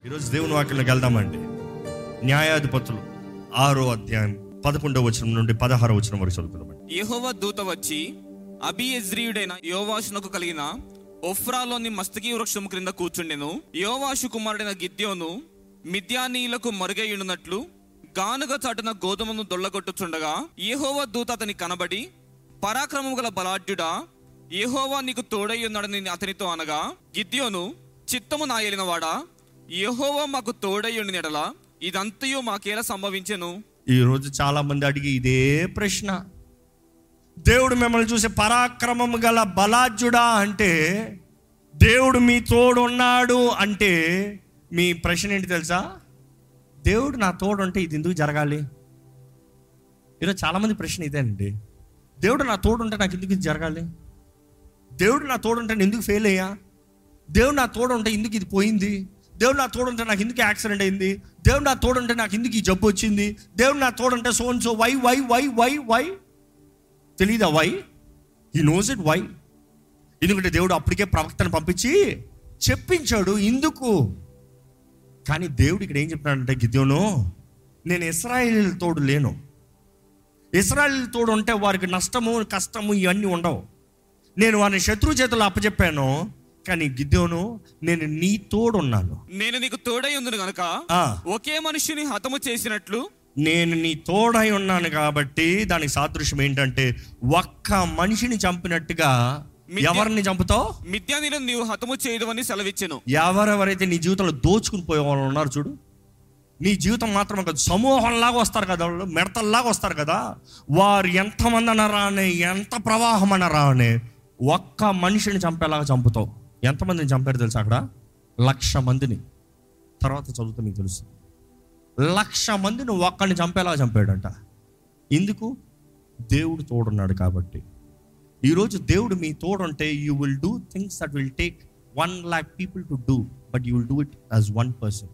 ఈరోజు దేవుని వాక్యంలోకి వెళ్దామండి న్యాయాధిపతులు ఆరో అధ్యాయం పదకొండవ వచనం నుండి పదహారో వచనం వరకు చదువుతున్నామండి యెహోవా దూత వచ్చి అబియజ్రీయుడైన యోవాషునకు కలిగిన ఒఫ్రాలోని మస్తకి వృక్షం క్రింద కూర్చుండెను యోవాషు కుమారుడైన గిద్యోను మిద్యానీయులకు మరుగైయున్నట్లు గానుగ చాటున గోధుమను దొల్లగొట్టుచుండగా యెహోవా దూత అతని కనబడి పరాక్రమము గల బలాఢ్యుడా యెహోవా నీకు తోడయ్యున్నాడని అతనితో అనగా గిద్యోను చిత్తము నా ఏలినవాడా యెహోవా మాకు తోడయ్యుండి నెడల ఇదంతయు మాకేలా సంభవించెను ఈరోజు చాలా మంది అడిగి ఇదే ప్రశ్న దేవుడు మిమ్మల్ని చూసే పరాక్రమం గల బలాజ్యుడా అంటే దేవుడు మీ తోడు ఉన్నాడు అంటే మీ ప్రశ్న ఏంటి తెలుసా దేవుడు నా తోడు ఉంటే ఇది ఎందుకు జరగాలి ఈరోజు చాలామంది ప్రశ్న ఇదేనండి దేవుడు నా తోడు ఉంటే నాకు ఎందుకు ఇది జరగాలి దేవుడు నా తోడు ఉంటే నేను ఎందుకు ఫెయిల్ అయ్యా దేవుడు నా తోడు ఉంటే ఎందుకు ఇది పోయింది దేవుడు నా తోడు ఉంటే నాకు ఎందుకు యాక్సిడెంట్ అయింది దేవుడు నా తోడు ఉంటే నాకు ఎందుకు ఈ జబ్బు వచ్చింది దేవుడు నా తోడు ఉంటే so so why why why why why తెలీదా why he knows it why ఎందుకంటే దేవుడు అప్పటికే ప్రవక్తను పంపించి చెప్పించాడు ఇందుకు కానీ దేవుడు ఇక్కడ ఏం చెప్తున్నాడంటే గిద్యోను నేను ఇస్రాయేల్ తోడు లేను ఇస్రాయేల్ తోడు ఉంటే వారికి నష్టము కష్టము ఇవన్నీ ఉండవు నేను వారిని శత్రు చేతులు అప్పచెప్పాను కానీ గిద్యోను నేను నీ తోడు ఉన్నాను నేను నీకు తోడై ఉందును గనక ఆ. ఒకే మనుషుని హతము చేసినట్లు నేను నీ తోడై ఉన్నాను కాబట్టి దానికి సాదృశ్యం ఏంటంటే ఒక్క మనిషిని చంపినట్టుగా మిథ్య- ఎవరిని చంపుతావు మిథ్యానీలను నీవు హతము చేయదవని సెలవిచ్చెను ఎవరెవరైతే నీ జీవితంలో దోచుకుని పోయే వాళ్ళు ఉన్నారు చూడు నీ జీవితం మాత్రం ఒక సమూహంలాగా వస్తారు కదా వాళ్ళు మిడతల్లాగా వస్తారు కదా వారు ఎంతమంది అనరా అని ఎంత ప్రవాహం అనరా అని ఒక్క మనిషిని చంపేలాగా చంపుతావు ఎంతమందిని చంపారు తెలుసా అక్కడ లక్ష మందిని తర్వాత చదువుతా మీకు తెలుసు లక్ష మందిని ఒక్కడిని చంపేలాగా చంపాడంట ఎందుకు దేవుడు తోడున్నాడు కాబట్టి ఈరోజు దేవుడు మీ తోడుంటే you will do things that will take one lakh people to do but you will do it as one person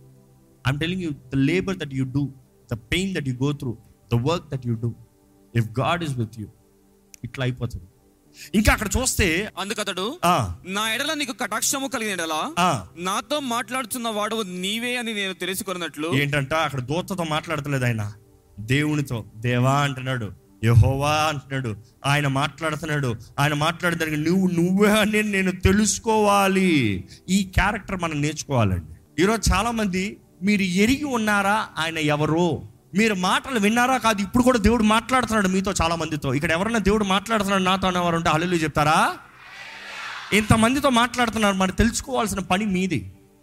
I'm telling you the labour that you do the pain that you go through the work that you do if God is with you ఇట్లా అయిపోతుంది ఇంకా అక్కడ చూస్తే అందుకతడు ఆ, నా ఎడల నీకు కటాక్షము కలిగిన ఎడల ఆ, నాతో మాట్లాడుతున్న వాడు నీవే అని నేను తెలుసుకున్నట్లు ఏంటంట అక్కడ దూతతో మాట్లాడతలేదు ఆయన దేవునితో దేవా అంటున్నాడు యహోవా అంటున్నాడు ఆయన మాట్లాడుతున్నాడు ఆయన మాట్లాడేదానికి నువ్వు నువ్వే అని నేను తెలుసుకోవాలి ఈ క్యారెక్టర్ మనం నేర్చుకోవాలండి ఈరోజు చాలా మంది మీరు ఎరిగి ఉన్నారా ఆయన ఎవరో మీరు మాటలు విన్నారా కాదు ఇప్పుడు కూడా దేవుడు మాట్లాడుతున్నాడు మీతో చాలా మందితో ఇక్కడ ఎవరైనా దేవుడు మాట్లాడుతున్నాడు నాతో అనేవారు ఉంటే హల్లు చెప్తారా ఇంతమందితో మాట్లాడుతున్నారు మరి తెలుసుకోవాల్సిన పని మీది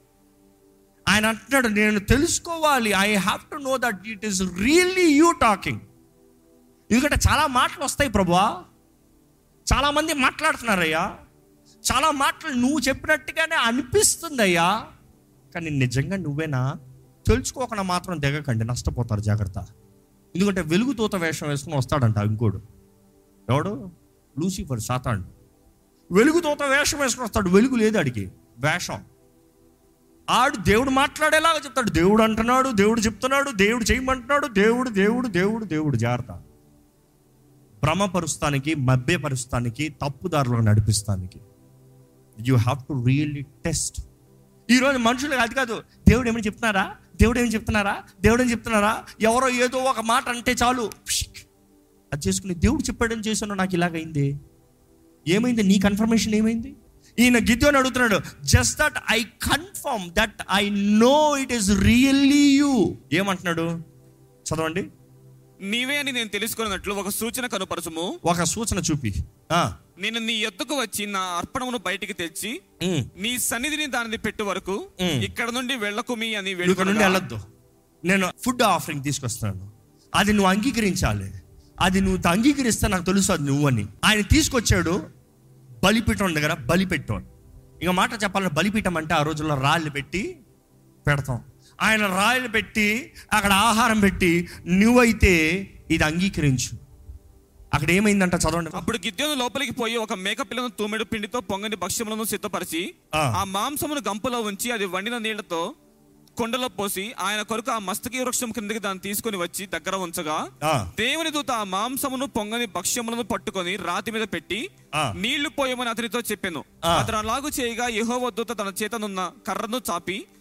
ఆయన అంటున్నాడు నేను తెలుసుకోవాలి I have to know that it is really you talking ఎందుకంటే చాలా మాటలు వస్తాయి ప్రభువా చాలా మంది మాట్లాడుతున్నారయ్యా చాలా మాటలు నువ్వు చెప్పినట్టుగానే అనిపిస్తుంది అయ్యా కానీ నిజంగా నువ్వేనా తెలుసుకోకుండా మాత్రం దిగకండి నష్టపోతారు జాగ్రత్త ఎందుకంటే వెలుగు తూత వేషం వేసుకుని వస్తాడంట ఇంకోడు ఎవడు లూసిఫర్ సాతాడు వెలుగు తూత వేషం వేసుకుని వస్తాడు వెలుగు లేదు ఆడికి వేషం ఆడు దేవుడు మాట్లాడేలాగా చెప్తాడు దేవుడు అంటున్నాడు దేవుడు చెప్తున్నాడు దేవుడు చేయమంటున్నాడు దేవుడు దేవుడు దేవుడు దేవుడు జాగ్రత్త భ్రమపరుస్తానికి మభ్యపరుస్తానికి తప్పుదారులకు నడిపిస్తానికి you have to really test ఈరోజు మనుషులు అది కాదు దేవుడు ఏమని చెప్తున్నారా దేవుడు ఏమి చెప్తున్నారా దేవుడు ఏం చెప్తున్నారా ఎవరో ఏదో ఒక మాట అంటే చాలు పిషిక్. అది చేసుకుని దేవుడు చెప్పాడని చేశాను నాకు ఇలాగైంది ఏమైంది నీ కన్ఫర్మేషన్ ఏమైంది ఈయన గిద్యోని అడుగుతున్నాడు just that I confirm that I know it is really you ఏమంటున్నాడు చదవండి నీవే అని నేను తెలుసుకున్నట్లు ఒక సూచన కనుపరచుము ఒక సూచన చూపి ఆ, నేను నీ ఎద్దుకు వచ్చి నా అర్పణమును బయటికి తెచ్చి ఉమ్, నీ సన్నిధిని దానిని పెట్టు వరకు మ్. ఇక్కడ నుండి వెళ్ళకుమి అని నువ్వు ఇక్కడ నుండి వేడుకొనగా, వెళ్ళొద్దు నేను ఫుడ్ ఆఫరింగ్ తీసుకొస్తున్నాను అది నువ్వు అంగీకరించాలి అది నువ్వు అంగీకరిస్తే నాకు తెలుసు అది నువ్వు అని ఆయన తీసుకొచ్చాడు బలిపీఠం దగ్గర బలిపెట్టాడు ఇక మాట చెప్పాలంటే బలిపీఠం అంటే ఆ రోజుల్లో రాళ్ళు పెట్టి పెడతాం ఆయన రాళ్ళు పెట్టి అక్కడ ఆహారం పెట్టి నువ్వైతే ఇది అంగీకరించు అక్కడ ఏమైందంట చదవండి అప్పుడు గిద్యోను లోపలికి పోయి ఒక మేక పిల్లను తూమెడు పిండితో పొంగని భక్ష్యములను సిద్ధపరిచి ఆ. ఆ మాంసమును గంపలో ఉంచి అది వండిన నీళ్లతో కొండలో పోసి ఆయన కొరకు ఆ మస్తకి వృక్షం కిందకి దాన్ని తీసుకొని వచ్చి దగ్గర ఉంచగా ఆ, దేవుని దూత ఆ మాంసమును పొంగని భక్ష్యములను పట్టుకొని రాతి మీద పెట్టి ఆ. నీళ్లు పోయమని అతనితో చెప్పాను ఆ. అతను అలాగు చేయగా యెహోవా దూత తన చేతనున్న కర్రను చాపి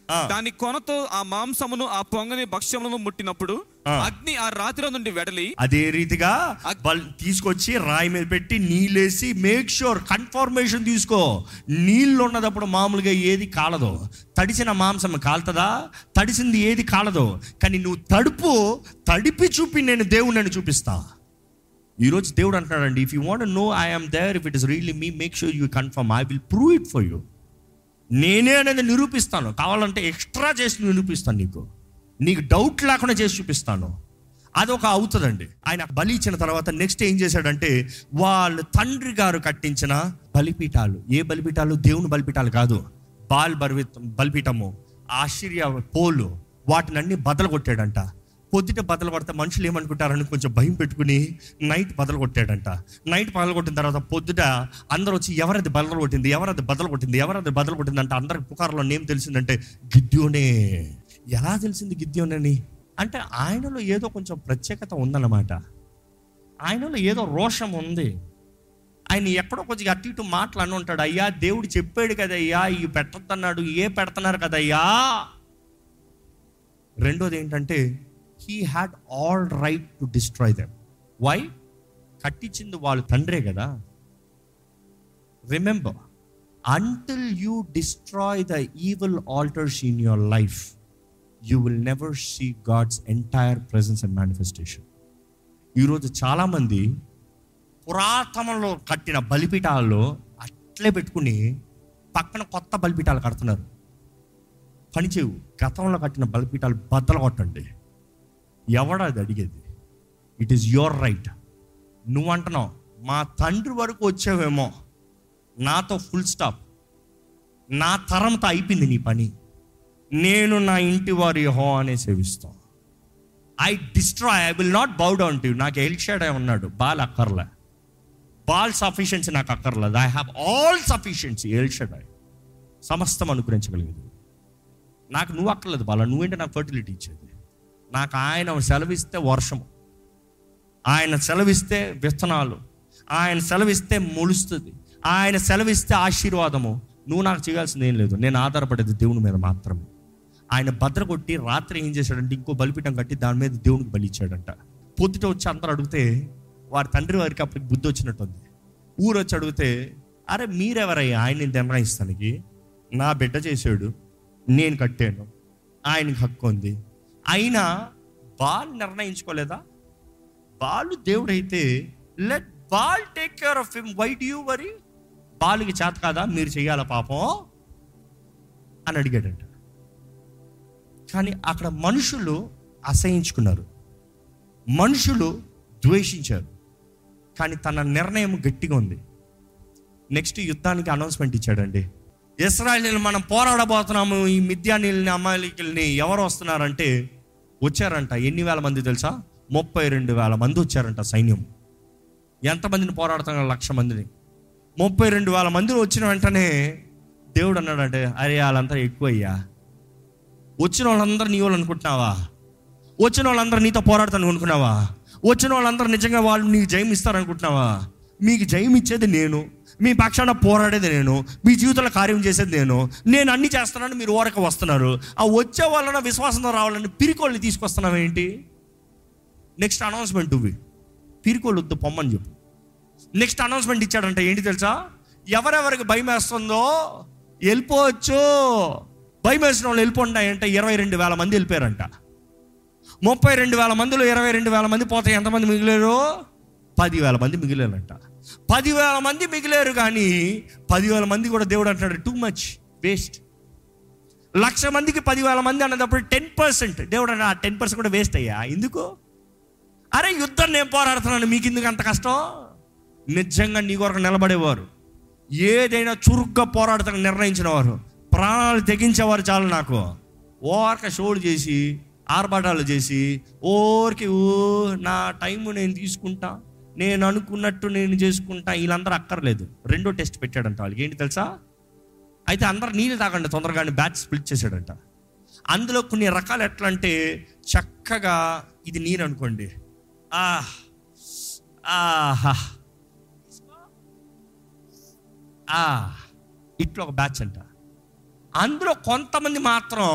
ఆ. దాని కొనతో ఆ మాంసమును ఆ పొంగని భక్ష్యములను ముట్టినప్పుడు ఆ. అగ్ని ఆ రాతిలో నుండి వెడలి అదే రీతిగా బల్ తీసుకొచ్చి రాయి మీద పెట్టి నీళ్ళేసి మేక్ షూర్ కన్ఫర్మేషన్ తీసుకో నీళ్ళు ఉన్నదప్పుడు మామూలుగా ఏది కాలదు తడిసిన మాంసం కాలుతుందా తడిసింది ఏది కాలదు కానీ నువ్వు తడుపు తడిపి చూపి నేను దేవుడిని చూపిస్తా ఈరోజు దేవుడు అంటున్నాడండి if you want no I'm there if it is really me make sure you confirm I will prove it for you నేనే అనేది నిరూపిస్తాను కావాలంటే ఎక్స్ట్రా చేసి నిరూపిస్తాను నీకు నీకు డౌట్ లేకుండా చేసి చూపిస్తాను అదొక అవుతుందండి ఆయన బలి ఇచ్చిన తర్వాత నెక్స్ట్ ఏం చేశాడంటే వాళ్ళ తండ్రి గారు కట్టించిన బలిపీఠాలు ఏ బలిపీఠాలు దేవుని బలిపీఠాలు కాదు బాల్ బర్వి బలిపీఠము ఆశ్చర్య పోలు వాటిని అన్ని బదలు కొట్టాడంట పొద్దుట బదలు కొడితే మనుషులు ఏమనుకుంటారని కొంచెం భయం పెట్టుకుని నైట్ బదలు కొట్టాడంట నైట్ బదలు కొట్టిన తర్వాత పొద్దుట అందరూ వచ్చి ఎవరది బదలు కొట్టింది ఎవరది బదలు కొట్టింది ఎవరది బదలు కొట్టింది అంటే అందరికి పుకారులో ఏం తెలిసిందంటే గిద్యోనే ఎలా తెలిసింది గిద్యోనని అంటే ఆయనలో ఏదో కొంచెం ప్రత్యేకత ఉందన్నమాట ఆయనలో ఏదో రోషం ఉంది ఆయన ఎక్కడో కొంచెం అటు ఇటు మాటలు అని ఉంటాడు అయ్యా దేవుడు చెప్పాడు కదయ్యా ఇవి పెట్టొద్దన్నాడు ఏ పెడుతున్నారు కదయ్యా రెండోది ఏంటంటే he had all right to destroy them why కట్టించింది వాళ్ళ తండ్రే కదా remember until you destroy the evil altars in your life you will never see God's entire presence and manifestation ఈరోజు చాలామంది పురాతనంలో కట్టిన బలిపీఠాల్లో అట్లే పెట్టుకుని పక్కన కొత్త బలిపీఠాలు కడుతున్నారు పనిచేయు గతంలో కట్టిన బలిపీఠాలు బద్దలు కొట్టండి ఎవడది అడిగేది ఇట్ ఈస్ యువర్ రైట్ నువ్వు అంటున్నావు మా తండ్రి వరకు వచ్చావేమో నాతో ఫుల్ స్టాప్ నా తరంతో అయిపోయింది నీ పని నేను నా ఇంటి వారి హో అనే సేవిస్తాం I destroy I will not bow down to నాకు ఎల్షాడే ఉన్నాడు బాల్ అక్కర్లే బాల్ సఫిషియన్సీ నాకు అక్కర్లేదు I have all sufficiency El Shaddai సమస్తం అనుగ్రహించగలిగేది నాకు నువ్వు అక్కర్లేదు బాల నువ్వేంటి నాకు ఫర్టిలిటీ ఇచ్చేది నాకు ఆయన సెలవిస్తే వర్షము ఆయన సెలవిస్తే విత్తనాలు ఆయన సెలవిస్తే మొలుస్తుంది ఆయన సెలవిస్తే ఆశీర్వాదము నువ్వు నాకు చేయాల్సింది ఏం లేదు నేను ఆధారపడేది దేవుని మీద మాత్రమే ఆయన భద్ర కొట్టి రాత్రి ఏం చేశాడంటే ఇంకో బలిపీఠం కట్టి దాని మీద దేవునికి బలి ఇచ్చాడంట పొద్దుట వచ్చి అందరూ అడిగితే వారి తండ్రి వారికి అప్పటికి బుద్ధి వచ్చినట్టుంది ఊరు వచ్చి అడిగితే అరే మీరెవరయ్యా ఆయన్ని నిర్ణయిస్తానికి నా బిడ్డ చేశాడు నేను కట్టాను ఆయనకి హక్కు ఉంది అయినా బాల్ నిర్ణయించుకోలేదా బాలు దేవుడైతే let Baal take care of him why do you worry బాలుకి చేత కాదా మీరు చెయ్యాలా పాపం అని అడిగాడంట కానీ అక్కడ మనుషులు అసహించుకున్నారు మనుషులు ద్వేషించారు కానీ తన నిర్ణయం గట్టిగా ఉంది నెక్స్ట్ యుద్ధానికి అనౌన్స్మెంట్ ఇచ్చాడండి ఇస్రాయలీలు మనం పోరాడబోతున్నాము ఈ మిథ్యానీలని అమ్మాయిలకి ఎవరు వస్తున్నారంటే వచ్చారంట ఎన్ని వేల మంది తెలుసా ముప్పై రెండు వేల మంది వచ్చారంట సైన్యం ఎంతమందిని పోరాడుతున్నారు లక్ష మందిని ముప్పై రెండు వేల మంది వచ్చిన వెంటనే దేవుడు అన్నాడంటే అరే వాళ్ళంతా ఎక్కువయ్యా వచ్చిన వాళ్ళందరూ నీ వాళ్ళు అనుకుంటున్నావా వచ్చిన వాళ్ళందరూ నీతో పోరాడతాను అనుకున్నావా వచ్చిన వాళ్ళందరూ నిజంగా వాళ్ళు నీకు జయం ఇస్తారనుకుంటున్నావా మీకు జయం ఇచ్చేది నేను మీ పక్షాన పోరాడేది నేను మీ జీవితంలో కార్యం చేసేది నేను నేను అన్ని చేస్తున్నాను మీరు ఓరక వస్తున్నారు ఆ వచ్చే వాళ్ళన విశ్వాసంతో రావాలని పిరికోళ్ళని తీసుకొస్తున్నావు ఏంటి నెక్స్ట్ అనౌన్స్మెంట్ ఇవి పిరికోళ్ళు వద్దు పొమ్మని చెప్పు నెక్స్ట్ అనౌన్స్మెంట్ ఇచ్చాడంట ఏంటి తెలుసా ఎవరెవరికి భయం వేస్తుందో వెళ్ళిపోవచ్చు భయం వేసిన వాళ్ళు వెళ్ళిపోండి ఇరవై రెండు వేల మంది వెళ్ళిపోయారంట ముప్పై రెండు వేల మందిలో ఇరవై రెండు వేల మంది పోతే ఎంతమంది మిగిలేరు పదివేల మంది మిగిలేరంట పదివేల మంది మిగిలేరు కానీ పదివేల మంది కూడా దేవుడు అంటాడు టూ మచ్ వేస్ట్ లక్ష మందికి పదివేల మంది అన్నప్పుడు టెన్ పర్సెంట్ దేవుడు అన్న టెన్ పర్సెంట్ కూడా వేస్ట్ అయ్యా ఎందుకు అరే యుద్ధం నేను పోరాడుతున్నాను మీకు ఎందుకు అంత కష్టం నిజంగా నీ కొరకు నిలబడేవారు ఏదైనా చురుగ్గా పోరాడతాను నిర్ణయించిన వారు ప్రాణాలు తెగించేవారు చాలు నాకు ఓరక షోలు చేసి ఆర్భాటాలు చేసి ఓరికి ఓ నా టైము నేను తీసుకుంటా నేను అనుకున్నట్టు నేను చేసుకుంటా వీళ్ళందరూ అక్కర్లేదు రెండో టెస్ట్ పెట్టాడంట వాళ్ళకి ఏంటి తెలుసా అయితే అందరు నీళ్ళు తాగండి తొందరగానే బ్యాచ్ స్ప్లిట్ చేశాడంట అందులో కొన్ని రకాలు ఎట్లా అంటే చక్కగా ఇది నీరు అనుకోండి ఆ ఆహా ఆ ఇట్లా ఒక బ్యాచ్ అంట అందులో కొంతమంది మాత్రం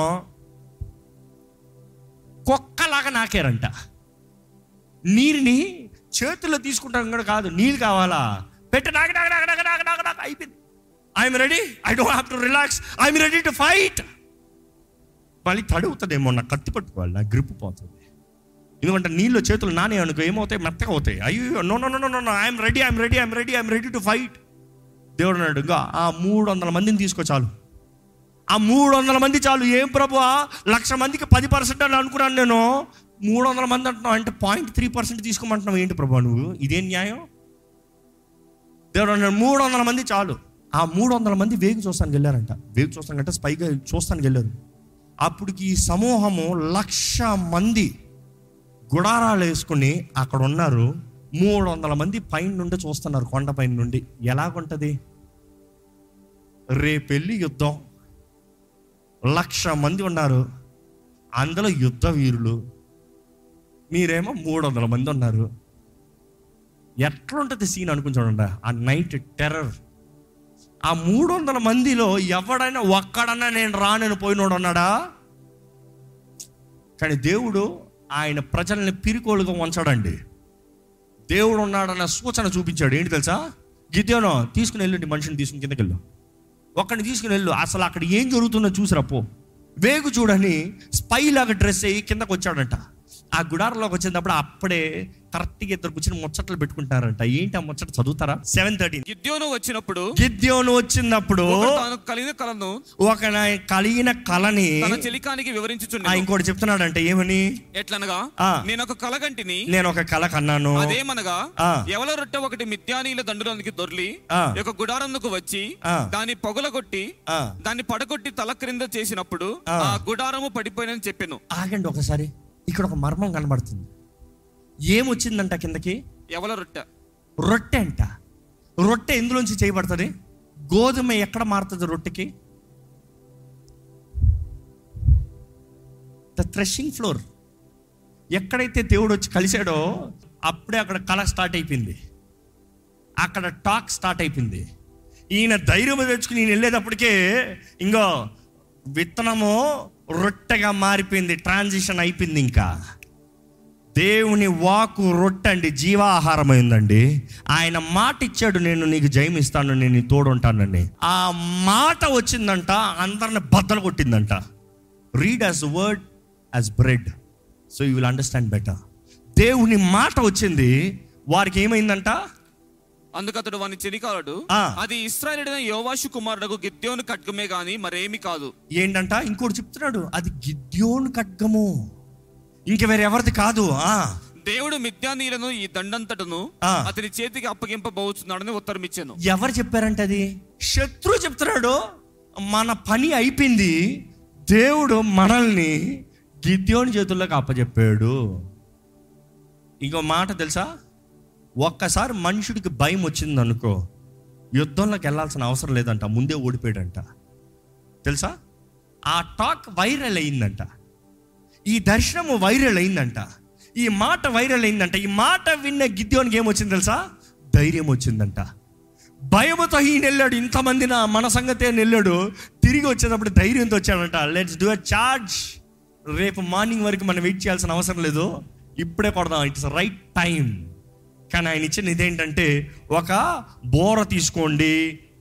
కుక్కలాగా నాకారంట నీరుని చేతుల్లో తీసుకుంటాం కూడా కాదు నీళ్ళు కావాలా పెట్టి నాక నాక నాక నాక నాక నాక నాక అయిపోయింది I'm ready I don't have to relax I'm ready to fight మళ్ళీ తడుగుతుందేమో నా కత్తి పట్టుకోవాలి నా గ్రిప్ పోతుంది ఎందుకంటే నీళ్ళు చేతులు నానే అనుకో ఏమవుతాయి మెత్తగా అవుతాయి అయ్యో no no no no no I'm ready I'm ready I'm ready I'm ready to fight దేవుడు అన్నాడు ఇంకా ఆ మూడు వందల మందిని తీసుకో చాలు ఆ మూడు వందల మంది చాలు ఏం ప్రభు లక్ష మందికి పది పర్సెంట్ అని అనుకున్నాను నేను మూడు వందల మంది అంటున్నావు అంటే పాయింట్ త్రీ పర్సెంట్ తీసుకోమంటున్నావు ఏంటి ప్రభు నువ్వు ఇదేం న్యాయం దేవుడు అన్నాడు మూడు వందల మంది చాలు ఆ మూడు వందల మంది వేగు చూస్తానికి వెళ్ళారంట వేగు చూస్తానికంటే స్పైగా చూస్తానికి వెళ్ళారు అప్పటికి ఈ సమూహము లక్ష మంది గుడారాలు వేసుకుని అక్కడ ఉన్నారు మూడు వందల మంది పైన నుండి చూస్తున్నారు కొండ పైన నుండి ఎలాగుంటది రేపెళ్ళి యుద్ధం లక్ష మంది ఉన్నారు అందులో యుద్ధ వీరులు మీరేమో మూడు వందల మంది ఉన్నారు ఎట్లుంటుంది సీన్ అనుకుని చూడండి ఆ నైట్ టెర్రర్ ఆ మూడు వందల మందిలో ఎవడైనా ఒక్కడన్నా నేను రానని పోయినోడు ఉన్నాడా కానీ దేవుడు ఆయన ప్రజల్ని పిరికోలుగా ఉంచాడండి దేవుడు ఉన్నాడన్న సూచన చూపించాడు ఏంటి తెలుసా గిద్యోనో తీసుకుని వెళ్ళండి మనిషిని తీసుకుని కిందకి వెళ్ళు ఒక్కడిని తీసుకుని వెళ్ళు అసలు అక్కడ ఏం జరుగుతుందో చూసిరా పో వేగు చూడని స్పై లాగా డ్రెస్ అయ్యి కిందకు వచ్చాడంట ఆ గుడారంలోకి వచ్చినప్పుడు అప్పుడే కరెక్ట్గా ఇద్దరు కూర్చొని ముచ్చట్లు పెట్టుకుంటారంట ఏంటి ఆ ముచ్చట చదువుతారా సెవెన్ థర్టీన్ గిద్యోను వచ్చినప్పుడు గిద్యోను వచ్చినప్పుడు ఒకడు తాను కలిగిన కలను ఒక నా- కలిగిన కళని తన చెలికానికి ఆ, వివరించుచుండెను ఇంకోటి చెప్తున్నాడంటే ఏమని ఎట్లనగా ఆ. నేను ఒక కలగంటిని నేను ఒక కళ కన్నాను అదేమనగా ఆ. ఎవల రొట్టె ఒకటి మిథ్యానీల దండులోనికి దొర్లి ఆ. ఈ యొక్క గుడారంకు వచ్చి ఆ. దాన్ని పొగలగొట్టి ఆ, దాన్ని పడగొట్టి తల క్రింద చేసినప్పుడు ఆ. ఆ గుడారము పడిపోయినని చెప్పాను ఆగండి ఒకసారి ఇక్కడ ఒక మర్మం కనబడుతుంది ఏమొచ్చిందంట కిందకి ఎవల రొట్టె రొట్టె అంట రొట్టె ఎందులోంచి చేయబడుతుంది గోధుమ ఎక్కడ మారుతుంది రొట్టెకి ద థ్రెషింగ్ ఫ్లోర్ ఎక్కడైతే దేవుడు వచ్చి కలిశాడో అప్పుడే అక్కడ కళ స్టార్ట్ అయిపోయింది అక్కడ టాక్ స్టార్ట్ అయిపోయింది ఈయన ధైర్యం తెచ్చుకుని ఈయన వెళ్ళేటప్పటికే ఇంకో విత్తనము రొట్టెగా మారిపోయింది ట్రాన్సిషన్ అయిపోయింది ఇంకా దేవుని వాకు రొట్టండి జీవాహారం అయిందండి ఆయన మాట ఇచ్చాడు నేను నీకు జయం ఇస్తాను నేను నీ తోడు ఉంటానండి ఆ మాట వచ్చిందంట అందరిని బద్దలు కొట్టిందంట read as word as bread so you will understand better దేవుని మాట వచ్చింది వారికి ఏమైందంట అందుకు అతడు వాని చెలికాలడు ఆ. అది ఇస్రాయేలుడైన యోవాషు కుమారుడు గిద్యోను ఖడ్గమే గాని మరేమి కాదు ఏంటంట ఇంకోటి చెప్తున్నాడు అది గిద్యోన్ ఖడ్గము ఇంక వేరెవరిది కాదు ఆ దేవుడు మిథ్యానీలను ఈ దండంతటను ఆ. అతని చేతికి అప్పగింపబోతున్నాడని ఉత్తరం ఇచ్చాను ఎవరు చెప్పారంట అది శత్రు చెప్తున్నాడు మన పని అయిపోయింది దేవుడు మనల్ని గిద్యోని చేతుల్లోకి అప్పచెప్పాడు ఇంకో మాట తెలుసా ఒక్కసారి మనుషుడికి భయం వచ్చింది అనుకో యుద్ధంలోకి వెళ్ళాల్సిన అవసరం లేదంట ముందే ఓడిపోయాడంట తెలుసా ఆ టాక్ వైరల్ అయిందంట ఈ దర్శనము వైరల్ అయిందంట ఈ మాట వైరల్ అయిందంట ఈ మాట విన్న గిద్యోనికి ఏమొచ్చింది తెలుసా ధైర్యం వచ్చిందంట భయముతో ఈయన వెళ్ళాడు ఇంతమంది నా మన సంగతే అని వెళ్ళాడు తిరిగి వచ్చేటప్పుడు ధైర్యంతో వచ్చాడంట లెట్స్ డూ అ చార్జ్ రేపు మార్నింగ్ వరకు మనం వెయిట్ చేయాల్సిన అవసరం లేదు ఇప్పుడే కొడదాం ఇట్స్ రైట్ టైం కానీ ఆయన ఇచ్చిన ఇదేంటంటే ఒక బోర తీసుకోండి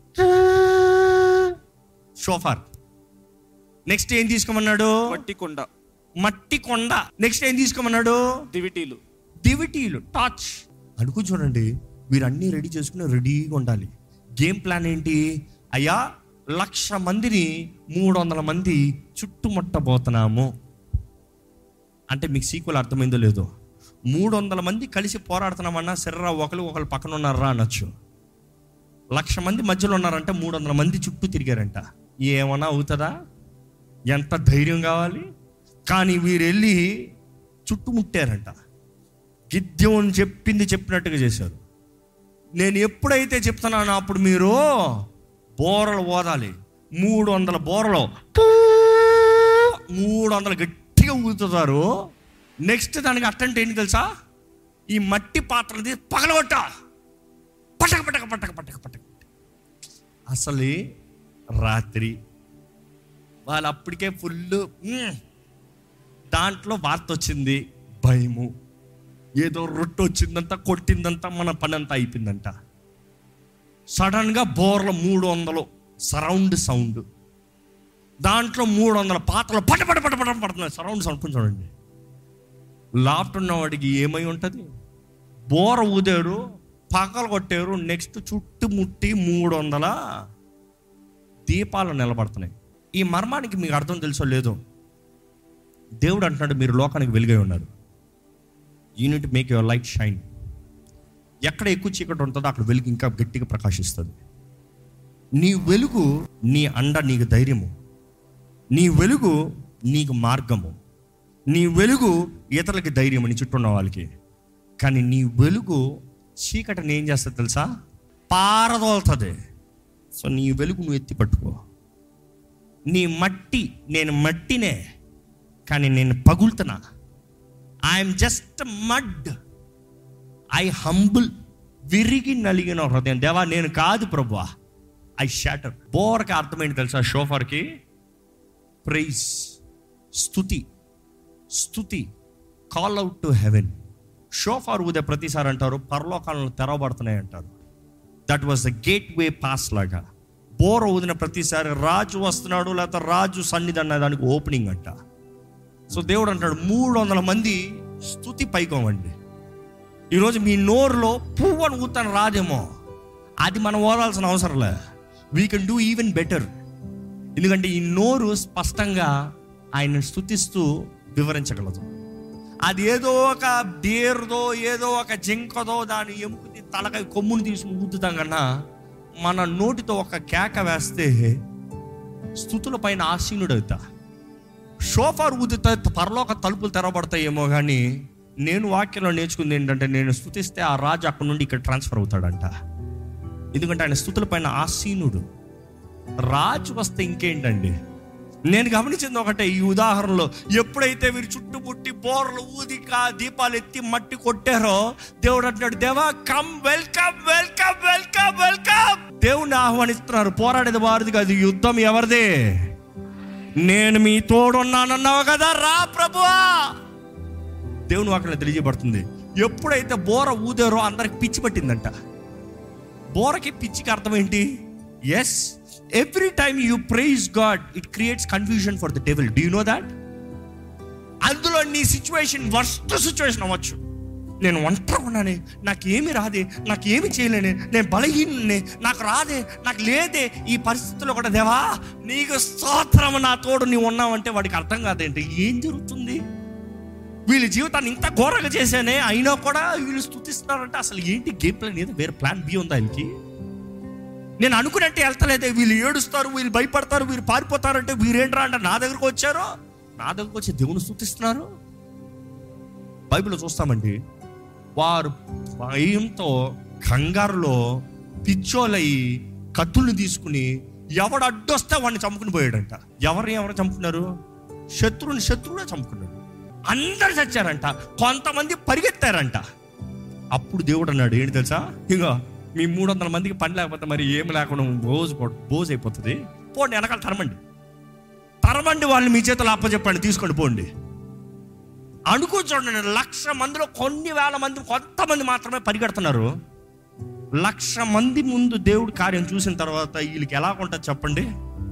షోఫార్ నెక్స్ట్ ఏం తీసుకోమన్నాడు వట్టి కొండ మట్టి కొండ నెక్స్ట్ ఏం తీసుకోమన్నాడు దివిటీలు దివిటీలు టాచ్ అనుకుని చూడండి మీరు అన్నీ రెడీ చేసుకుని రెడీగా ఉండాలి గేమ్ ప్లాన్ ఏంటి అయ్యా లక్ష మందిని మూడు వందల మంది చుట్టుముట్టబోతున్నాము అంటే మీకు సీక్వల్ అర్థమైందో లేదో మూడు వందల మంది కలిసి పోరాడుతున్నామన్నా శరీర ఒకరు ఒకరు పక్కన ఉన్నారా అనొచ్చు లక్ష మంది మధ్యలో ఉన్నారంటే మూడు వందల మంది చుట్టూ తిరిగారంట ఏమన్నా అవుతుందా ఎంత ధైర్యం కావాలి కానీ వీరు వెళ్ళి చుట్టుముట్టారంట గిద్యోన్ చెప్పింది చెప్పినట్టుగా చేశారు నేను ఎప్పుడైతే చెప్తున్నానో అప్పుడు మీరు బోరలు ఓదాలి మూడు వందల బోరలు మూడు వందలు గట్టిగా ఊదుతారు నెక్స్ట్ దానికి అట్టంటే ఏంటి తెలుసా ఈ మట్టి పాత్రది పగలగొట్ట పట్టక పట్టక పట్టక పట్టక పట్టక అసలు రాత్రి వాళ్ళు అప్పటికే ఫుల్ దాంట్లో వార్త వచ్చింది భయము ఏదో రొట్టె వచ్చిందంట కొట్టిందంట మన పని అంతా అయిపోయిందంట సడన్గా బోర్ల మూడు వందలు సరౌండ్ సౌండ్ దాంట్లో మూడు వందల పాత్రలు పట పట పట పట పడుతున్నాయి సరౌండ్ సౌండ్ కొంచెం చూడండి లాఫ్ట్ ఉన్నవాడికి ఏమై ఉంటుంది బోర ఊదారు పగలు కొట్టారు నెక్స్ట్ చుట్టుముట్టి మూడు వందల దీపాలు నిలబడుతున్నాయి ఈ మర్మానికి మీకు అర్థం తెలుసో లేదో దేవుడు అంటున్నాడు మీరు లోకానికి వెలుగై ఉన్నారు unit make your light shine ఎక్కడ ఎక్కువ చీకటి ఉంటుందో అక్కడ వెలుగు ఇంకా గట్టిగా ప్రకాశిస్తుంది నీ వెలుగు నీ అండ నీకు ధైర్యము నీ వెలుగు నీకు మార్గము నీ వెలుగు ఇతరులకి ధైర్యం నీ చుట్టూ ఉన్న వాళ్ళకి కానీ నీ వెలుగు చీకటిని ఏం చేస్తుంది తెలుసా పారదోలుతుంది సో నీ వెలుగు నువ్వు ఎత్తి పట్టుకో నీ మట్టి నేను మట్టినే కానీ నేను పగులుతున్నా I'm just mud I humble విరిగి నలిగిన హృదయం దేవా నేను కాదు ప్రభువా ఐ షాటర్ బోర్కి అర్థమైంది తెలుసా షోఫర్కి ప్రైజ్ స్థుతి స్థుతి call out to heaven shofar ఊదే ప్రతిసారి అంటారు పరలోకాలను తెరవబడుతున్నాయి అంటారు that was the gateway pass లాగా బోర ఊదిన ప్రతిసారి రాజు వస్తున్నాడు లేకపోతే రాజు సన్నిధి అన్న దానికి ఓపెనింగ్ అంట సో దేవుడు అంటాడు మూడు వందల మంది స్థుతి పైకోమండి ఈరోజు మీ నోరులో పువ్వు అని ఊతాను రాదేమో అది మనం ఓదాల్సిన అవసరం లే we can do even better ఎందుకంటే ఈ నోరు స్పష్టంగా ఆయన స్థుతిస్తూ వివరించగలదు అది ఏదో ఒక దేరుదో ఏదో ఒక జింకదో దాని ఎముకని తలకాయ కొమ్ముని తీసుకుని ఊదుతాం కన్నా మన నోటితో ఒక కేక వేస్తే స్థుతుల పైన ఆసీనుడవుతా షోఫార్ ఊదితే పరలోక తలుపులు తెరవబడతాయేమో కానీ నేను వాక్యంలో నేర్చుకుంది ఏంటంటే నేను స్థుతిస్తే ఆ రాజు అక్కడ నుండి ఇక్కడ ట్రాన్స్ఫర్ అవుతాడంట ఎందుకంటే ఆయన స్థుతుల పైన ఆసీనుడు రాజు వస్తే ఇంకేంటండి నేను గమనించింది ఒకటే ఈ ఉదాహరణలో ఎప్పుడైతే వీరు చుట్టుముట్టి బోర్లు ఊది కా దీపాలు ఎత్తి మట్టి కొట్టారో దేవుడు అంటున్నాడు దేవా come welcome welcome welcome welcome దేవుణ్ణి ఆహ్వానిస్తున్నారు పోరాడేది వారిది కాదు యుద్ధం ఎవరిదే నేను మీ తోడున్నానన్నావు కదా రా ప్రభువా దేవుని అక్కడ తెలియజేయబడుతుంది ఎప్పుడైతే బోర ఊదారో అందరికి పిచ్చి పట్టిందంట బోరకి పిచ్చికి అర్థం ఏంటి yes every time you praise God it creates confusion for the devil do know that అందులో నీ సిచ్యువేషన్ వర్స్ట్ సిచ్యువేషన్ అవ్వచ్చు నేను ఒంటరిగా ఉన్నానే నాకు ఏమి రాదే నాకు ఏమి చేయలేనే నేను బలహీననే నాకు రాదే నాకు లేదే ఈ పరిస్థితుల్లో కూడా దేవా నీకు స్తోత్రం నా తోడు నీవు ఉన్నావంటే వాడికి అర్థం కాదేంటి ఏం జరుగుతుంది వీళ్ళ జీవితాన్ని ఇంత ఘోరంగా చేశానే అయినా కూడా వీళ్ళు స్థుతిస్తున్నారంటే అసలు ఏంటి గేమ్ ప్లాన్ ఏదో వేరే ప్లాన్ బి ఉందా వీళ్ళకి నేను అనుకున్నట్టే వెళ్తలేదే వీళ్ళు ఏడుస్తారు వీళ్ళు భయపడతారు వీళ్ళు పారిపోతారంటే వీరేంట్రా అంటే నా దగ్గరకు వచ్చారో నా దగ్గరకు వచ్చి దేవుని స్థుతిస్తున్నారు బైబిల్లో చూస్తామండి వారు భయంతో కంగారులో పిచ్చోలయ్యి కత్తుల్ని తీసుకుని ఎవడు అడ్డొస్తే వాడిని చంపుకుని పోయాడంట ఎవరిని ఎవరు చంపుకున్నారు శత్రువుని శత్రువునే చంపుకున్నాడు అందరు చచ్చారంట కొంతమంది పరిగెత్తారంట అప్పుడు దేవుడు అన్నాడు ఏంటి తెలుసా ఇగో మీ మూడు వందల మందికి పని లేకపోతే మరి ఏమి లేకుండా బోజు బోజ్ అయిపోతుంది పోండి వెనకాల తరమండి తరమండి వాళ్ళని మీ చేతులు అప్పచెప్పండి తీసుకోండి పోండి అనుకో చూడండి లక్ష మందిలో కొన్ని వేల మంది కొంతమంది మాత్రమే పరిగెడుతున్నారు లక్ష మంది ముందు దేవుడు కార్యం చూసిన తర్వాత వీళ్ళకి ఎలా ఉంటుంది చెప్పండి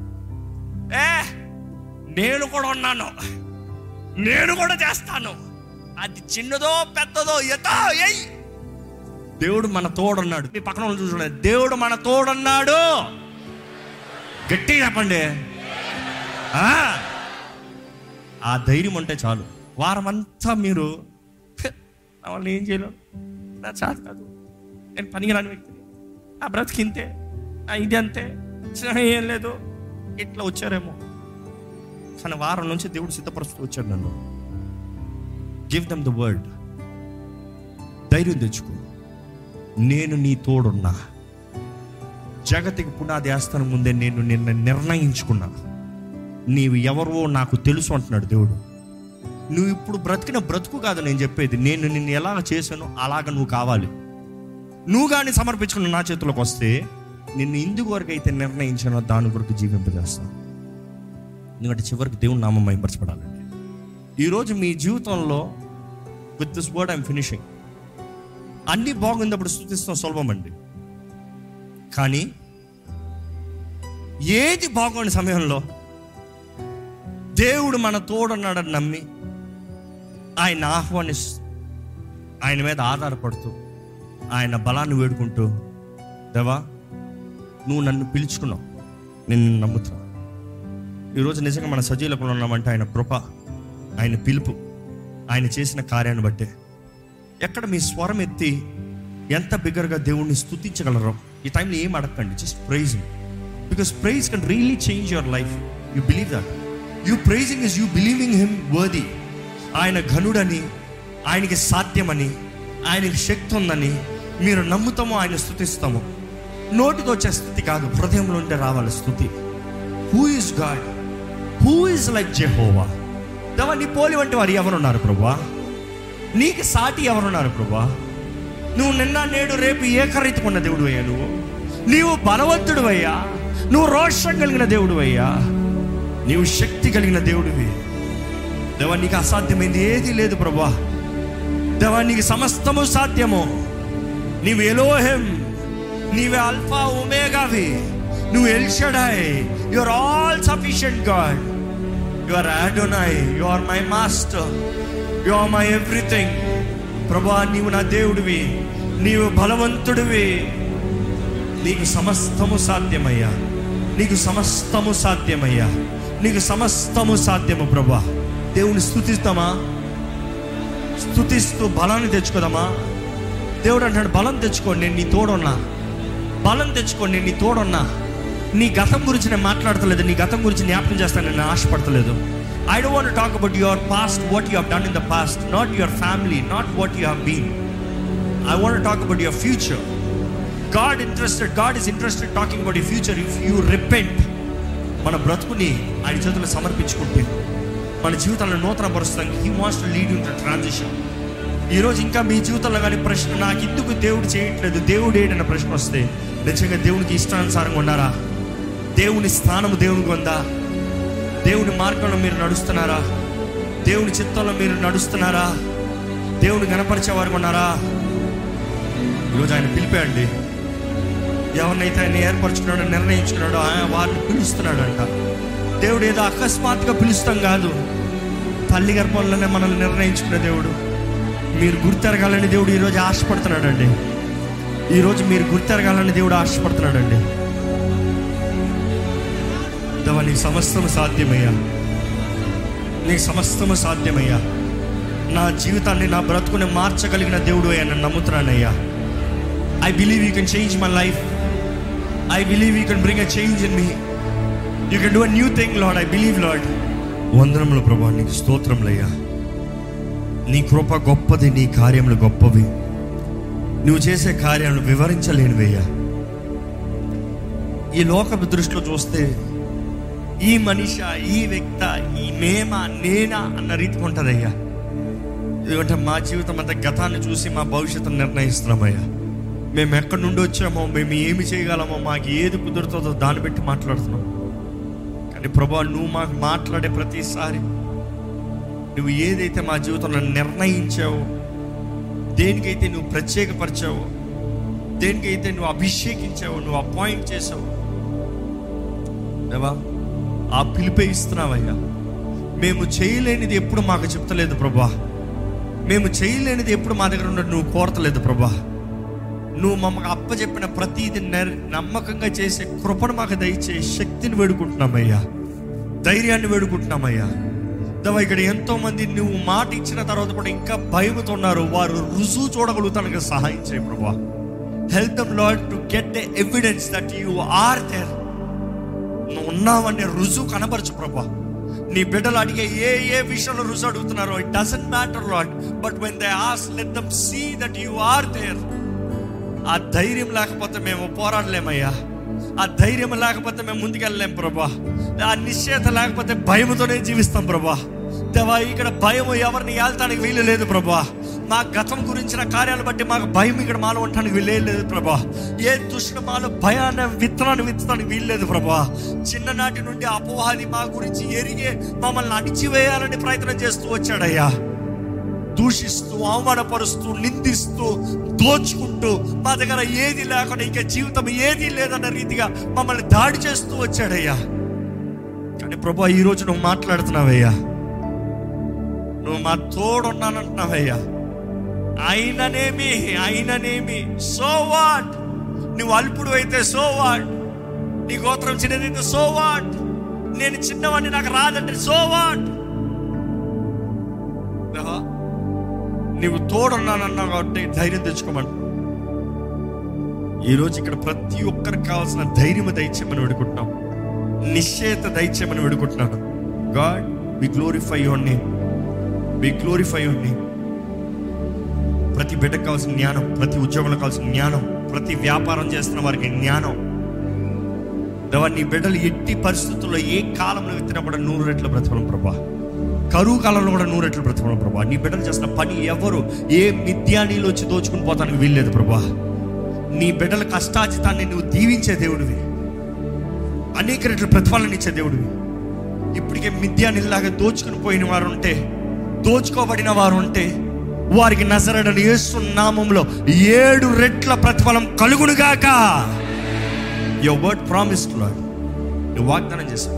ఏ నేను కూడా ఉన్నాను నేను కూడా చేస్తాను అది చిన్నదో పెద్దదో ఎతో ఎయ్ దేవుడు మన తోడున్నాడు మీ పక్కన వాళ్ళు చూసుకోండి దేవుడు మన తోడున్నాడు గట్టిగా చెప్పండి ఆ, ఆ ధైర్యం ఉంటే చాలు వారమంతా మీరు "హ్, నా వల్ల ఏం చేయలేను నా చాలు కాదు నేను పనికిరాని వ్యక్తిని ఆ బ్రతికింతే ఆ ఇది అంతే చిన్న ఏం లేదు ఇట్లా వచ్చారేమో కానీ వారం నుంచి దేవుడు సిద్ధపరుస్తూ వచ్చాడు నన్ను గివ్ దమ్ ద వర్డ్ ధైర్యం తెచ్చుకో నేను నీ తోడున్నా జగతికి పునాది వేస్తాను ముందే నేను నిన్న నిర్ణయించుకున్నా నీవు ఎవరో నాకు తెలుసు అంటున్నాడు దేవుడు నువ్వు ఇప్పుడు బ్రతికిన బ్రతుకు కాదు నేను చెప్పేది నేను నిన్ను ఎలా చేశానో అలాగ నువ్వు కావాలి నువ్వు కానీ సమర్పించుకున్న నా చేతిలోకి వస్తే నిన్ను ఇందుకు వరకు అయితే నిర్ణయించానో దాని కొరకు జీవింపజేస్తాను ఎందుకంటే చివరికి దేవుని నామం మైపరచబడాలండి ఈరోజు మీ జీవితంలో with this word I'm finishing అన్నీ బాగున్నప్పుడు స్థుతిస్తాం సులభం అండి కానీ ఏది బాగుండే సమయంలో దేవుడు మన తోడున్నాడని నమ్మి ఆయన ఆహ్వానిస్తూ ఆయన మీద ఆధారపడుతూ ఆయన బలాన్ని వేడుకుంటూ దేవా నువ్వు నన్ను పిలుచుకున్నావు నేను నిన్ను నమ్ముతున్నా ఈరోజు నిజంగా మన సజీలకు ఉన్నామంటే ఆయన కృప ఆయన పిలుపు ఆయన చేసిన కార్యాన్ని బట్టే ఎక్కడ మీ స్వరం ఎత్తి ఎంత బిగ్గరగా దేవుణ్ణి స్తుతించగలరో ఈ టైంలో ఏం అడగండి just praise because praise can really change your life you believe that you praising is you believing him worthy ఆయన ఘనుడని ఆయనకి సాధ్యమని ఆయనకి శక్తి ఉందని మీరు నమ్ముతామో ఆయన స్థుతిస్తాము నోటితో వచ్చే స్థుతి కాదు హృదయంలో ఉంటే రావాలి స్థుతి who is God who is like Jehovah దేవా నీ పోలి వంటి వారు ఎవరున్నారు ప్రభా నీకు సాటి ఎవరున్నారు ప్రభా నువ్వు నిన్న నేడు రేపు ఏకరీతిగా ఉన్న దేవుడు అయ్యా నువ్వు నీవు బలవంతుడు అయ్యా నువ్వు రోషం కలిగిన దేవుడు అయ్యా నీవు శక్తి కలిగిన దేవుడివి దేవా నీకు అసాధ్యమైంది ఏది లేదు ప్రభా దేవా నీకు సమస్తము సాధ్యము నీవు ఎలోహెం నీవే అల్ఫా ఒమేగావి నువ్వు El Shaddai you are all sufficient God you are Adonai you are my master you are my everything ప్రభా నీవు నా దేవుడివి నీవు బలవంతుడివి నీకు సమస్తము సాధ్యమయ్యా నీకు సమస్తము సాధ్యమయ్యా నీకు సమస్తము సాధ్యము ప్రభా దేవుని స్థుతిస్తామా స్థుతిస్తూ బలాన్ని తెచ్చుకోదామా దేవుడు అంటాడు బలం తెచ్చుకోండి నేను నీ తోడున్నా బలం తెచ్చుకోండి నేను నీ తోడున్నా నీ గతం గురించి నేను మాట్లాడతలేదు నీ గతం గురించి జ్ఞాపకం చేస్తాను నేను ఆశపడతలేదు I don't want talk about your past what you have done in the past not your family not what you have been I want talk about your future God interested God is interested talking about your future if you repent మన బ్రతుకుని ఆయన చేతుల్లో సమర్పించుకుంటే మన జీవితాలను నూతన పరుస్తానికి he wants to lead in the transition ఈరోజు ఇంకా మీ జీవితంలో కానీ ప్రశ్న నాకు ఎందుకు దేవుడు చేయట్లేదు దేవుడు ఏంటన్న ప్రశ్న వస్తే నిజంగా దేవునికి ఇష్టానుసారంగా ఉన్నారా దేవుని స్థానము దేవునికి ఉందా దేవుని మార్గంలో మీరు నడుస్తున్నారా దేవుని చిత్తంలో మీరు నడుస్తున్నారా దేవుని గణపరిచే వారు ఉన్నారా ఈరోజు ఆయన పిలిపాయండి ఎవరినైతే ఆయన ఏర్పరచుకున్నాడో నిర్ణయించుకున్నాడో ఆయన వారిని పిలుస్తున్నాడంట దేవుడు ఏదో అకస్మాత్తుగా పిలుస్తాం కాదు తల్లి గర్భంలోనే మనల్ని నిర్ణయించుకునే దేవుడు మీరు గుర్తెరగాలని దేవుడు ఈరోజు ఆశపడుతున్నాడండి ఈరోజు మీరు గుర్తెరగాలని దేవుడు ఆశపడుతున్నాడండి దేవా నీకు సమస్తము సాధ్యమయ్యా నీకు సమస్తము సాధ్యమయ్యా నా జీవితాన్ని నా బ్రతుకుని మార్చగలిగిన దేవుడు అయ్యా నన్ను నమ్ముతున్నానయ్యా I believe you can change my life I believe you can bring a change in me you can do a new thing Lord I believe Lord వందనములు ప్రభా నీకు స్తోత్రములయ్యా నీ కృప గొప్పది నీ కార్యములు గొప్పవి నువ్వు చేసే కార్యాలను వివరించలేనివయ్యా ఈ లోక దృష్టిలో చూస్తే ఈ మనిష ఈ వ్యక్త ఈ మేమా నేనా అన్న రీతికి ఉంటుందయ్యా ఎందుకంటే మా జీవితం అంతా గతాన్ని చూసి మా భవిష్యత్తును నిర్ణయిస్తున్నామయ్యా మేము ఎక్కడి నుండి వచ్చామో మేము ఏమి చేయగలమో మాకు ఏది కుదురుతుందో దాన్ని బట్టి మాట్లాడుతున్నాం కానీ ప్రభా నువ్వు మాకు మాట్లాడే ప్రతిసారి నువ్వు ఏదైతే మా జీవితంలో నిర్ణయించావో దేనికైతే నువ్వు ప్రత్యేకపరిచావో దేనికైతే నువ్వు అభిషేకించావో నువ్వు అపాయింట్ చేసావు దేవా ఆ పిలిపే ఇస్తున్నావయ్యా మేము చేయలేనిది ఎప్పుడు మాకు చెప్తలేదు ప్రభా మేము చేయలేనిది ఎప్పుడు మా దగ్గర ఉన్నట్టు నువ్వు కోరతలేదు ప్రభా నువ్వు మమ్మల్ని అప్పచెప్పిన ప్రతిది నెర నమ్మకంగా చేసే కృపను మాకు దయచే శక్తిని వేడుకుంటున్నామయ్యా ధైర్యాన్ని వేడుకుంటున్నామయ్యా దవా ఇక్కడ ఎంతో మంది నువ్వు మాట ఇచ్చిన తర్వాత కూడా ఇంకా భయముతో ఉన్నారు వారు రుజువు చూడగలుగుతానికి సహాయం చేయ ప్రభా help them Lord to get the evidence that you are there నువ్వు ఉన్నావనే రుజువు కనబరచు ప్రభా నీ బిడ్డలు అడిగే ఏ ఏ విషయంలో రుజువు అడుగుతున్నారో it doesn't matter Lord but when they ask let them see that you are there ఆ ధైర్యం లేకపోతే మేము పోరాడలేమయ్యా ఆ ధైర్యం లేకపోతే మేము ముందుకెళ్ళలేం ప్రభా ఆ నిశ్చయత లేకపోతే భయంతోనే జీవిస్తాం ప్రభా దేవా ఇక్కడ భయం ఎవరిని ఏల్తానికి వీలు లేదు ప్రభా మా గతం గురించిన కార్యాలు బట్టి మాకు భయం ఇక్కడ మాలో ఉండటానికి వీల్లేదు ప్రభా ఏ దుష్టుడు మాలో భయాన్ని విత్తనాన్ని విత్తడానికి వీల్లేదు ప్రభా చిన్ననాటి నుండి అపోహాది మా గురించి ఎరిగే మమ్మల్ని అణిచివేయాలని ప్రయత్నం చేస్తూ వచ్చాడయ్యా దూషిస్తూ అవమానపరుస్తూ నిందిస్తూ దోచుకుంటూ మా దగ్గర ఏది లేకుండా ఇంకా జీవితం ఏది లేదన్న రీతిగా మమ్మల్ని దాడి చేస్తూ వచ్చాడయ్యా కానీ ప్రభా ఈరోజు నువ్వు మాట్లాడుతున్నావయ్యా నువ్వు మా తోడున్నానంటున్నావయ్యా అయిననేమి అయిననేమి సో వాట్ నువ్వు అల్పుడు అయితే సో వాట్ నీ గోత్రం చిన్నదైతే సో వాట్ నేను చిన్నవాడిని నాకు రాదంటే సో వాట్ నీవు తోడున్నానన్నావు కాబట్టి ధైర్యం తెచ్చుకోమని ఈరోజు ఇక్కడ ప్రతి ఒక్కరికి కావాల్సిన ధైర్యం దయచేయమని వేడుకుంటున్నాం నిశ్చయత దయచేయమని వేడుకుంటున్నాను God we glorify your name we glorify your name ప్రతి బిడ్డకు కావాల్సిన జ్ఞానం ప్రతి ఉద్యోగంలో కావాల్సిన జ్ఞానం ప్రతి వ్యాపారం చేస్తున్న వారికి జ్ఞానం దేవా నీ బిడ్డలు ఎట్టి పరిస్థితుల్లో ఏ కాలంలో విత్తినా కూడా నూరు రెట్ల ప్రతిఫలం ప్రభా కరువు కాలంలో కూడా నూరు రెట్ల ప్రతిఫలం ప్రభా నీ బిడ్డలు చేసిన పని ఎవరు ఏ మిథ్యానీలో వచ్చి దోచుకుని పోతానికి వీల్లేదు ప్రభా నీ బిడ్డల కష్టాజితాన్ని నువ్వు దీవించే దేవుడివి అనేక రెట్ల ప్రతిఫలం ఇచ్చే దేవుడివి ఇప్పటికే మిథ్యానిలాగా దోచుకుని పోయిన వారు ఉంటే దోచుకోబడిన వారు ఉంటే వారికి నజరడని యేసు నామంలో ఏడు రెట్ల ప్రతిఫలం కలుగునుగాక యువర్ వర్డ్ ప్రామిస్ లాడ్ నువ్వు వాగ్దానం చేశావు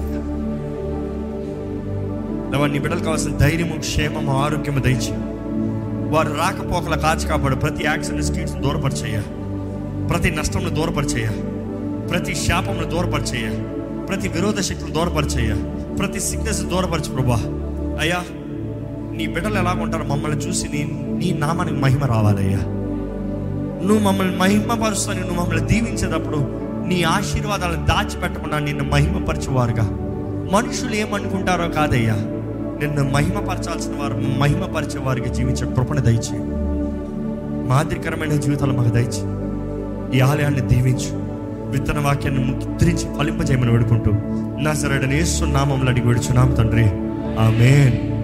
దేవా, నీ బిడ్డలకు కావాల్సిన ధైర్యము క్షేమము ఆరోగ్యము దయచి వారు రాకపోకల కాచి కాపాడు ప్రతి యాక్సిడెంట్ స్ట్రీట్స్ దూరపరిచేయ ప్రతి నష్టంను దూరపరిచేయ ప్రతి శాపమును దూరపరిచేయ ప్రతి విరోధ శక్తులు దూరపరిచేయ ప్రతి సిక్నెస్ దూరపరచు ప్రభా అయ్యా నీ బిడ్డలు ఎలా ఉంటారు మమ్మల్ని చూసి నీ నీ నామానికి మహిమ రావాలయ్యా నువ్వు మమ్మల్ని మహిమపరుస్తాను నువ్వు మమ్మల్ని దీవించేటప్పుడు నీ ఆశీర్వాదాలను దాచిపెట్టకుండా నిన్ను మహిమపరచువారుగా మనుషులు ఏమనుకుంటారో కాదయ్యా నిన్ను మహిమపరచాల్సిన వారు మహిమపరిచే వారికి జీవించే కృపణ దయచి మాదిరికరమైన జీవితాలు మాకు దయచి ఈ ఆలయాన్ని దీవించు విత్తన వాక్యాన్ని ముద్రించి ఫలింపజేయమని వేడుకుంటూ నా సరైన యేసు నామంలో అడిగి విడుచున్నాం తండ్రి ఆమెన్